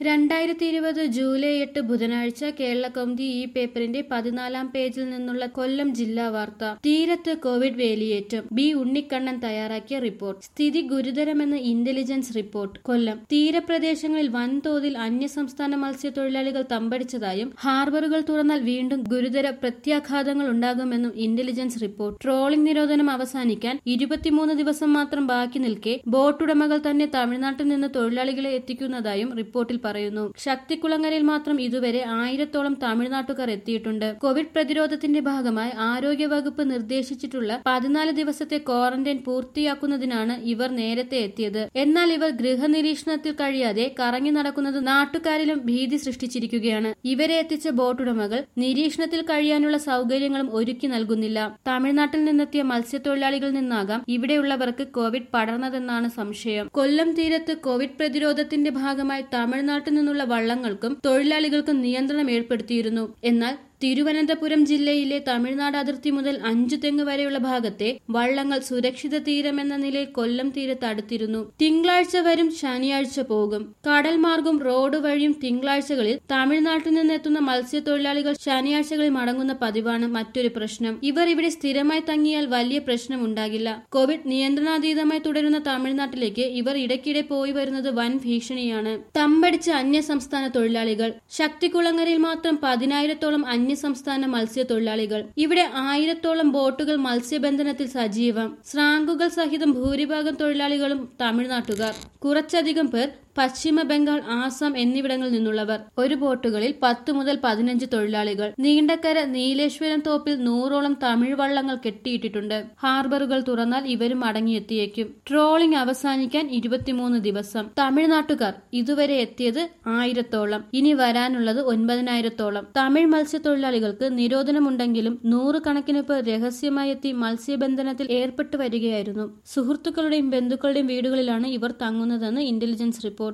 രണ്ടായിരത്തി ഇരുപത് ജൂലൈ എട്ട് ബുധനാഴ്ച കേരള കൗമുദി ഈ പേപ്പറിന്റെ പതിനാലാം പേജിൽ നിന്നുള്ള കൊല്ലം ജില്ലാ വാർത്ത തീരത്ത് കോവിഡ് വേലിയേറ്റം ബി ഉണ്ണിക്കണ്ണൻ തയ്യാറാക്കിയ റിപ്പോർട്ട് സ്ഥിതി ഗുരുതരമെന്ന് ഇന്റലിജൻസ് റിപ്പോർട്ട് കൊല്ലം തീരപ്രദേശങ്ങളിൽ വൻതോതിൽ അന്യസംസ്ഥാന മത്സ്യത്തൊഴിലാളികൾ തമ്പടിച്ചതായും ഹാർബറുകൾ തുറന്നാൽ വീണ്ടും ഗുരുതര പ്രത്യാഘാതങ്ങൾ ഉണ്ടാകുമെന്നും ഇന്റലിജൻസ് റിപ്പോർട്ട് ട്രോളിംഗ് നിരോധനം അവസാനിക്കാൻ ഇരുപത്തിമൂന്ന് ദിവസം മാത്രം ബാക്കി നിൽക്കെ ബോട്ടുടമകൾ തന്നെ തമിഴ്നാട്ടിൽ നിന്ന് തൊഴിലാളികളെ എത്തിക്കുന്നതായും റിപ്പോർട്ടിൽ പറയുന്നു ശക്തികുളങ്ങരയിൽ മാത്രം ഇതുവരെ ആയിരത്തോളം തമിഴ്നാട്ടുകാർ എത്തിയിട്ടുണ്ട് കോവിഡ് പ്രതിരോധത്തിന്റെ ഭാഗമായി ആരോഗ്യവകുപ്പ് നിർദ്ദേശിച്ചിട്ടുള്ള പതിനാല് ദിവസത്തെ ക്വാറന്റൈൻ പൂർത്തിയാക്കുന്നതിനാണ് ഇവർ നേരത്തെ എത്തിയത് എന്നാൽ ഇവർ ഗൃഹനിരീക്ഷണത്തിൽ കഴിയാതെ കറങ്ങി നടക്കുന്നത് നാട്ടുകാരിലും ഭീതി സൃഷ്ടിച്ചിരിക്കുകയാണ് ഇവരെ എത്തിച്ച ബോട്ടുടമകൾ നിരീക്ഷണത്തിൽ കഴിയാനുള്ള സൗകര്യങ്ങളും ഒരുക്കി നൽകുന്നില്ല തമിഴ്നാട്ടിൽ നിന്നെത്തിയ മത്സ്യത്തൊഴിലാളികളിൽ നിന്നാകാം ഇവിടെയുള്ളവർക്ക് കോവിഡ് പടർന്നതെന്നാണ് സംശയം കൊല്ലം തീരത്ത് കോവിഡ് പ്രതിരോധത്തിന്റെ ഭാഗമായി തമിഴ്നാട്ടിൽ നിന്നുള്ള വള്ളങ്ങൾക്കും തൊഴിലാളികൾക്കും നിയന്ത്രണം ഏർപ്പെടുത്തിയിരുന്നു എന്നാൽ തിരുവനന്തപുരം ജില്ലയിലെ തമിഴ്നാട് അതിർത്തി മുതൽ അഞ്ചു തെങ്ങ് വരെയുള്ള ഭാഗത്തെ വള്ളങ്ങൾ സുരക്ഷിത തീരമെന്ന നിലയിൽ കൊല്ലം തീരത്ത് അടുത്തിരുന്നു തിങ്കളാഴ്ച വരും ശനിയാഴ്ച പോകും കടൽ മാർഗം റോഡ് വഴിയും തിങ്കളാഴ്ചകളിൽ തമിഴ്നാട്ടിൽ നിന്നെത്തുന്ന മത്സ്യത്തൊഴിലാളികൾ ശനിയാഴ്ചകളിൽ മടങ്ങുന്ന പതിവാണ് മറ്റൊരു പ്രശ്നം ഇവർ ഇവിടെ സ്ഥിരമായി തങ്ങിയാൽ വലിയ പ്രശ്നം ഉണ്ടാകില്ല കോവിഡ് നിയന്ത്രണാതീതമായി തുടരുന്ന തമിഴ്നാട്ടിലേക്ക് ഇവർ ഇടയ്ക്കിടെ പോയി വരുന്നത് വൻ ഭീഷണിയാണ് തമ്പടിച്ച അന്യസംസ്ഥാന തൊഴിലാളികൾ ശക്തികുളങ്ങരയിൽ മാത്രം പതിനായിരത്തോളം അന്യസംസ്ഥാന മത്സ്യത്തൊഴിലാളികൾ ഇവിടെ ആയിരത്തോളം ബോട്ടുകൾ മത്സ്യബന്ധനത്തിൽ സജീവം സ്രാങ്കുകൾ സഹിതം ഭൂരിഭാഗം തൊഴിലാളികളും തമിഴ്നാട്ടുകാർ കുറച്ചധികം പേർ പശ്ചിമ ബംഗാൾ ആസാം എന്നിവിടങ്ങളിൽ നിന്നുള്ളവർ ഒരു ബോട്ടുകളിൽ പത്ത് മുതൽ പതിനഞ്ച് തൊഴിലാളികൾ നീണ്ടക്കര നീലേശ്വരം തോപ്പിൽ നൂറോളം തമിഴ് വള്ളങ്ങൾ കെട്ടിയിട്ടിട്ടുണ്ട് ഹാർബറുകൾ തുറന്നാൽ ഇവരും മടങ്ങിയെത്തിയേക്കും ട്രോളിംഗ് അവസാനിക്കാൻ ഇരുപത്തിമൂന്ന് ദിവസം തമിഴ്നാട്ടുകാർ ഇതുവരെ എത്തിയത് ആയിരത്തോളം ഇനി വരാനുള്ളത് ഒൻപതിനായിരത്തോളം തമിഴ് മത്സ്യത്തൊഴിലാളികൾക്ക് നിരോധനമുണ്ടെങ്കിലും നൂറുകണക്കിന് പേർ രഹസ്യമായി എത്തി മത്സ്യബന്ധനത്തിൽ ഏർപ്പെട്ടു വരികയായിരുന്നു സുഹൃത്തുക്കളുടെയും ബന്ധുക്കളുടെയും വീടുകളിലാണ് ഇവർ തങ്ങുന്നതെന്ന് ഇന്റലിജൻസ് റിപ്പോർട്ട്